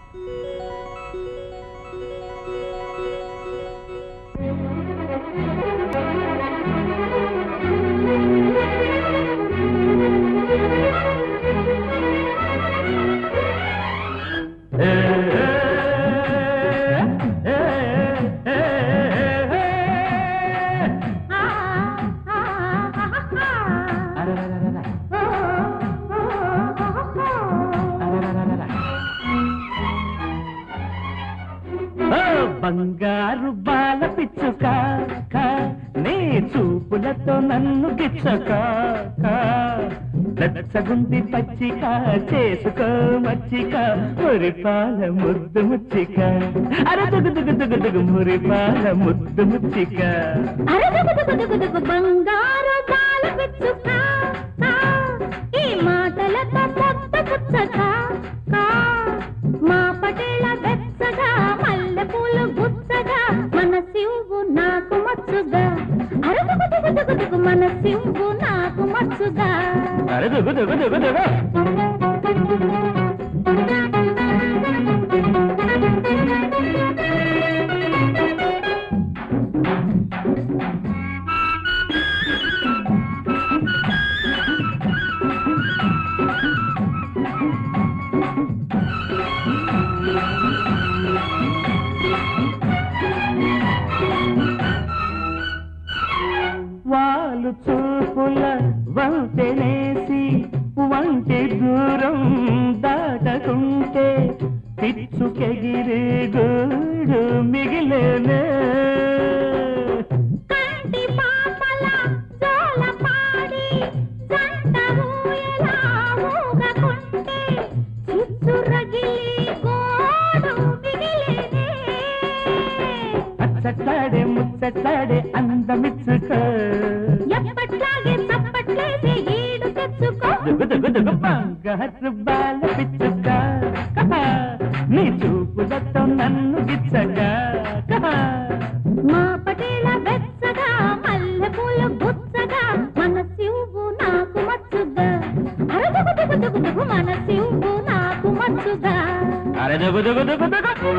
ఓ బంగారు బాల పిచ్చుక కా, నీ చూపులతో నన్ను గిచ్చక కా. రచ్చగుంది పచ్చిక చేసుకో మచ్చిక మురిపాల ముద్దు ముచ్చిక అర దుగు దుగు దుగు దుగు మురిపాల ముద్దు ముచ్చిక అరదుగుదుగుదుగుదుగు బంగారు బాల పిచ్చుక కా. ఈ మాటలతో పొద్ద పుచ్చక కా. మా పటేళ వెచ్చగా మల్లె పూలు గుచ్చగా మన శివు నాకు మచ్చుగా అరదుగుదుగుదుగుదుగు మన శివు నాకు మచ్చుగా అర దుగు దుగు దుగు దుగు వాళ్ళు చూపుల వంతెనేసి వంటి దూరం దాటకుంటే పిచ్చుకెగిరే గోడు మిగిలేనే కంటి పాపల జోల పాడి జంట ఊయలా ఊగకుంటే చిచ్చు రగిలి గోడు మిగిలేనే అచ్చట్లాడే ముచ్చట్లాడే అందమిచ్చుక ఎప్పట్లాగే చప్పట్లేసి ఈడు తెచ్చుకో దుగు దుగు దుగు బంగారు బాల పిచ్చుక కహా, నీ చూపులతో నన్ను గిచ్చగా కహా. మా పటేల వెచ్చగా మల్లె పూలు గుచ్చగా మన శివు నాకు మచ్చుగా అరదుగుదుగుదుగుదుగు మన శివు నాకు మచ్చుగా అరే దుగు దుగు దుగు దుగు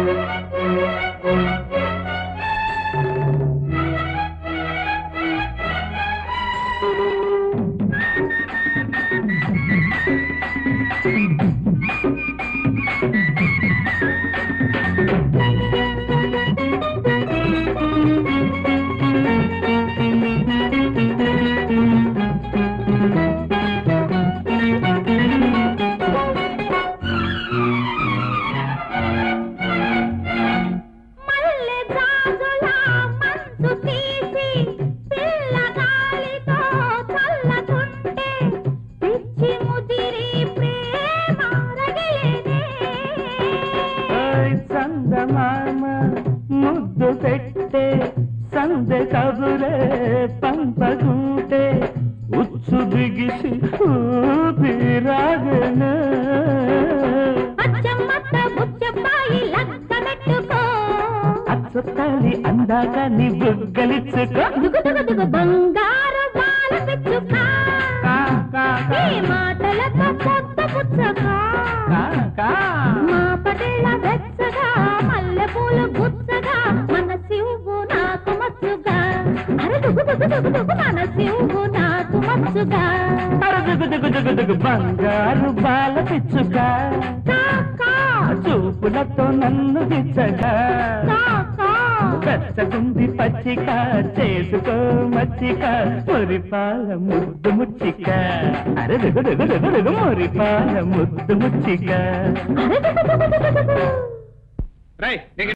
మల్లె జాజుల మంచు తీసి పిల్లగాలితో చల్లకుంటే పిచ్చి ముదిరి ప్రేమ రగిలేనే ఓయ్ చందమామ ముద్దు పెట్టే సందె కబురే పంపకుంటే ఉచ్చు బిగిసి ఊపిరాగను అచ్చమ్మత్త బుచ్చబ్బాయి లక్క పెట్టుకో అచ్చుతాలి అందాక నీ బుగ్గలిచ్చుకో దుగు దుగు దుగు బంగారు బాల పిచ్చుక కా, కా, కా, ఈ మాటలతో పొద్ద పుచ్చక కా, కా. మా పటేళ వెచ్చగా మల్లె పూలు గుచ్చగా మన శివు నాకు మచ్చుగా అరే దుగు దుగు దుగు దుగు మన శివు నాకు మచ్చుగా అరే దుగు దుగు దుగు దుగు బంగారు బాల పిచ్చుక కా కా చూపులతో నన్ను గిచ్చగా కా కా పెచ్చగుంది పచ్చిక చేసుకో మచ్చిక మురిపాల ముద్దు ముచ్చిక అరే దుగు దుగు దుగు దుగు మురిపాల ముద్దు ముచ్చిక అరే దుగు దుగు దుగు దుగు రై